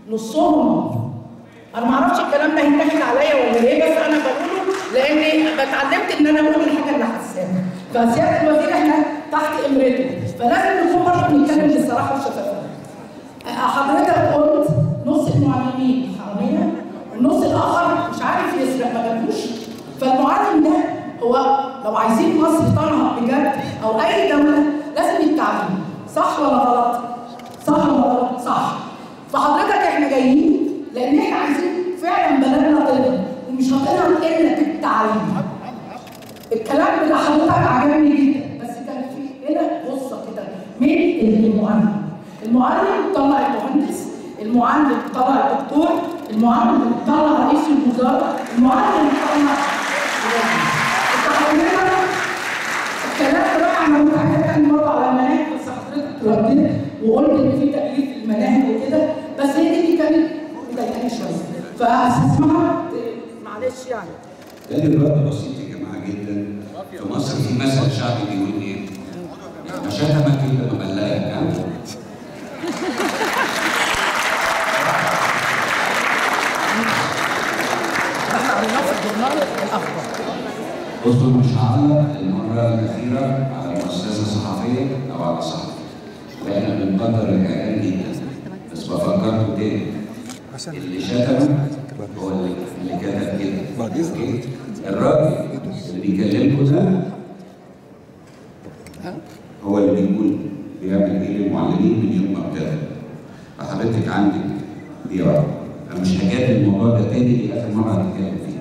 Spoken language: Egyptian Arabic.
نصهم انا ما اعرفش الكلام ده هيتاخد عليا ولا ايه بس انا بقوله لاني اتعلمت ان انا اقول الحاجه اللي حاساها فسياده الوزير احنا تحت امرته فلازم نكون برضه بنتكلم بصراحه وشفافيه حضرتك قلت نص المعلمين حراميه والنص الاخر مش عارف يسرق ما جابوش فالمعلم ده هو لو عايزين مصر تنهض بجد او اي دوله لازم التعليم صح ولا غلط؟ صح ولا غلط؟ صح فحضرتك احنا جايين لان احنا عايزين فعلا بلدنا تنهض ومش هتنهض الا بالتعليم الكلام بتاع حضرتك عجبني جدا بس كان في هنا غصه كده من المعلم المعلم طلع المهندس المعلم طلع الدكتور المعلم طلع رئيس الوزراء المعلم طلع الكلام بقى انا متعودة تاني مرة على المناهج بس حضرتك رديت وقلت ان في تغيير في المناهج وكده بس هي دي كانت مضايقاني شوية فهسمعها معلش يعني تاني الرد بسيط يا جماعه جدا في مصر في مثل شعبي بيقول ايه؟ ما شتمك الا ما بلغك يعني احنا عملناه في الجورنال الاخبار بصوا مش هعلق المره الاخيره على مؤسسه صحفيه او على صحفي واحنا بنقدر الاعلام جدا بس بفكركم تاني اللي شتمك هو اللي اللي كتب كده أوكي؟ الراجل اللي بيكلمكم ده هو اللي بيقول بيعمل ايه للمعلمين من يوم ما ابتدى فحضرتك عندك دي واحده انا مش هجادل الموضوع ده تاني دي اخر مره هنتكلم فيه